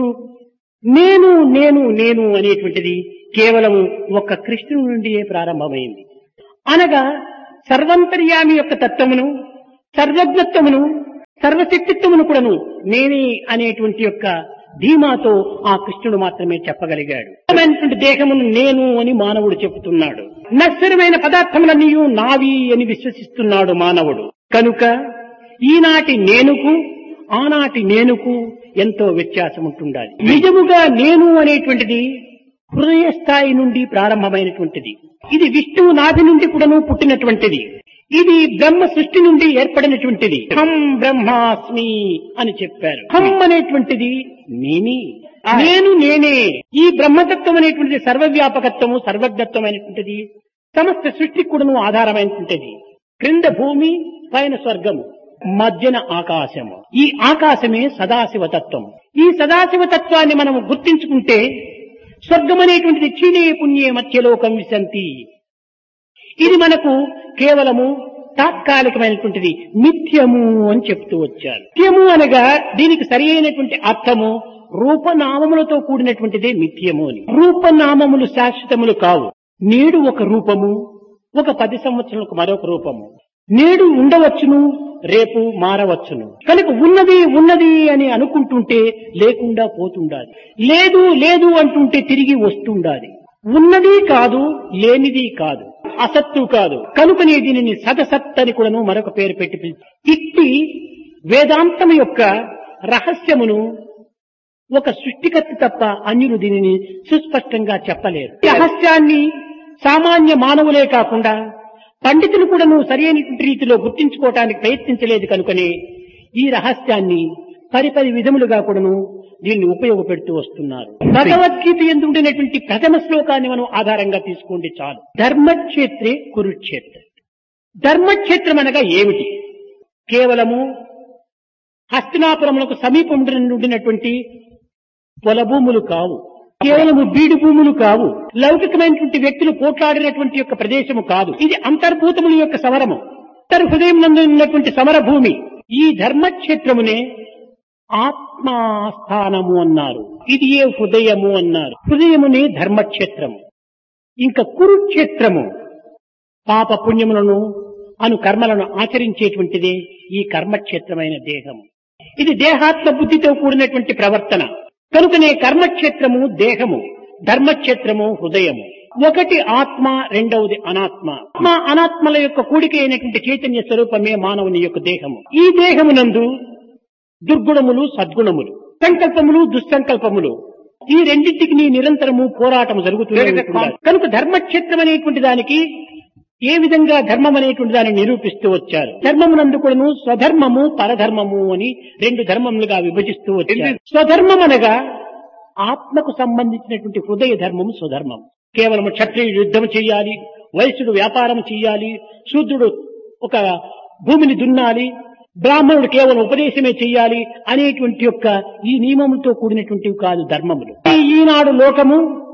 నేను నేను నేను అనేటువంటిది కేవలం ఒక్క కృష్ణుడి నుండియే ప్రారంభమైంది అనగా సర్వంతర్యామి యొక్క తత్వమును సర్వజ్ఞత్వమును సర్వశక్తిత్వమును కూడాను నేనే అనేటువంటి యొక్క ధీమాతో ఆ కృష్ణుడు మాత్రమే చెప్పగలిగాడు ఉన్నతమైనటువంటి దేహమును నేను అని మానవుడు చెబుతున్నాడు నశ్వరమైన పదార్థములన్నీ నావి అని విశ్వసిస్తున్నాడు మానవుడు కనుక ఈనాటి నేనుకు ఆనాటి నేనుకు ఎంతో వ్యత్యాసం ఉంటుండాలి నిజముగా నేను అనేటువంటిది హృదయ స్థాయి నుండి ప్రారంభమైనటువంటిది ఇది విష్ణువు నాభి నుండి కూడాను పుట్టినటువంటిది ఇది బ్రహ్మ సృష్టి నుండి ఏర్పడినటువంటిది హం బ్రహ్మాస్మి అని చెప్పారు హం అనేటువంటిది నేనే నేను నేనే ఈ బ్రహ్మతత్వం అనేటువంటిది సర్వవ్యాపకత్వము సర్వజ్ఞత్వమైనటువంటిది సమస్త సృష్టికి కూడాను ఆధారమైనటువంటిది క్రింద భూమి పైన స్వర్గము మధ్యన ఆకాశము ఈ ఆకాశమే సదాశివ తత్వం ఈ సదాశివ తత్వాన్ని మనం గుర్తించుకుంటే స్వర్గం అనేటువంటిది క్షీణే పుణ్యే మధ్యలోకం విశంతి ఇది మనకు కేవలము తాత్కాలికమైనటువంటిది మిథ్యము అని చెప్తూ వచ్చారు మిథ్యము అనగా దీనికి సరి అయినటువంటి అర్థము రూపనామములతో కూడినటువంటిదే మిథ్యము అని రూపనామములు శాశ్వతములు కావు నేడు ఒక రూపము ఒక పది సంవత్సరాలకు మరొక రూపము నేడు ఉండవచ్చును రేపు మారవచ్చును కనుక ఉన్నది ఉన్నది అని అనుకుంటుంటే లేకుండా పోతుండాలి లేదు లేదు అంటుంటే తిరిగి వస్తుండాలి ఉన్నది కాదు లేనిది కాదు అసత్తు కాదు కనుకనే దీనిని సదసత్ అని కూడాను మరొక పేరు పెట్టి పిలిచి ఇట్టి వేదాంతం యొక్క రహస్యమును ఒక సృష్టికర్త తప్ప అన్యులు దీనిని సుస్పష్టంగా చెప్పలేరు ఈ రహస్యాన్ని సామాన్య మానవులే కాకుండా పండితులు కూడాను సరైనటువంటి రీతిలో గుర్తించుకోవటానికి ప్రయత్నించలేదు కనుకనే ఈ రహస్యాన్ని పరిపరి విధములుగా కూడాను దీన్ని ఉపయోగపెడుతూ వస్తున్నారు భగవద్గీత ఎందు ఉండినటువంటి ప్రథమ శ్లోకాన్ని మనం ఆధారంగా తీసుకోండి చాలు ధర్మక్షేత్రే కురుక్షేత్ర ధర్మక్షేత్రం అనగా ఏమిటి కేవలము హస్తినాపురములకు సమీపం ఉండినటువంటి పొల భూములు కావు కేవలము బీడు భూములు కావు లౌకికమైనటువంటి వ్యక్తులు పోట్లాడినటువంటి యొక్క ప్రదేశము కాదు ఇది అంతర్భూతముల యొక్క సమరము అంతర్హృదయం నందు ఉన్నటువంటి సమర భూమి ఈ ధర్మక్షేత్రమునే ఆత్మాస్థానము అన్నారు ఇది ఏ హృదయము అన్నారు హృదయమునే ధర్మక్షేత్రము ఇంకా కురుక్షేత్రము పాప పుణ్యములను అను కర్మలను ఆచరించేటువంటిదే ఈ కర్మక్షేత్రమైన దేహము ఇది దేహాత్మ బుద్ధితో కూడినటువంటి ప్రవర్తన కనుకనే కర్మక్షేత్రము దేహము ధర్మక్షేత్రము హృదయము ఒకటి ఆత్మ రెండవది అనాత్మ ఆత్మ అనాత్మల యొక్క కూడిక అయినటువంటి చైతన్య స్వరూపమే మానవుని యొక్క దేహము ఈ దేహమునందు దుర్గుణములు సద్గుణములు సంకల్పములు దుస్సంకల్పములు ఈ రెండింటికి నీ నిరంతరము పోరాటం జరుగుతూనే ఉంటుంది. కనుక ధర్మక్షేత్రం అనేటువంటి దానికి ఏ విధంగా ధర్మం అనేటువంటి దాన్ని నిరూపిస్తూ వచ్చారు ధర్మమునందు కూడాను స్వధర్మము పరధర్మము అని రెండు ధర్మములుగా విభజిస్తూ వచ్చారు స్వధర్మం అనగా ఆత్మకు సంబంధించినటువంటి హృదయ ధర్మము స్వధర్మం కేవలం క్షత్రియుడు యుద్ధం చేయాలి వైశ్యుడు వ్యాపారం చేయాలి శూద్రుడు ఒక భూమిని దున్నాలి బ్రాహ్మణుడు కేవలం ఉపదేశమే చెయ్యాలి అనేటువంటి యొక్క ఈ నియమములతో కూడినటువంటివి కాదు ధర్మములు ఈ ఈనాడు లోకము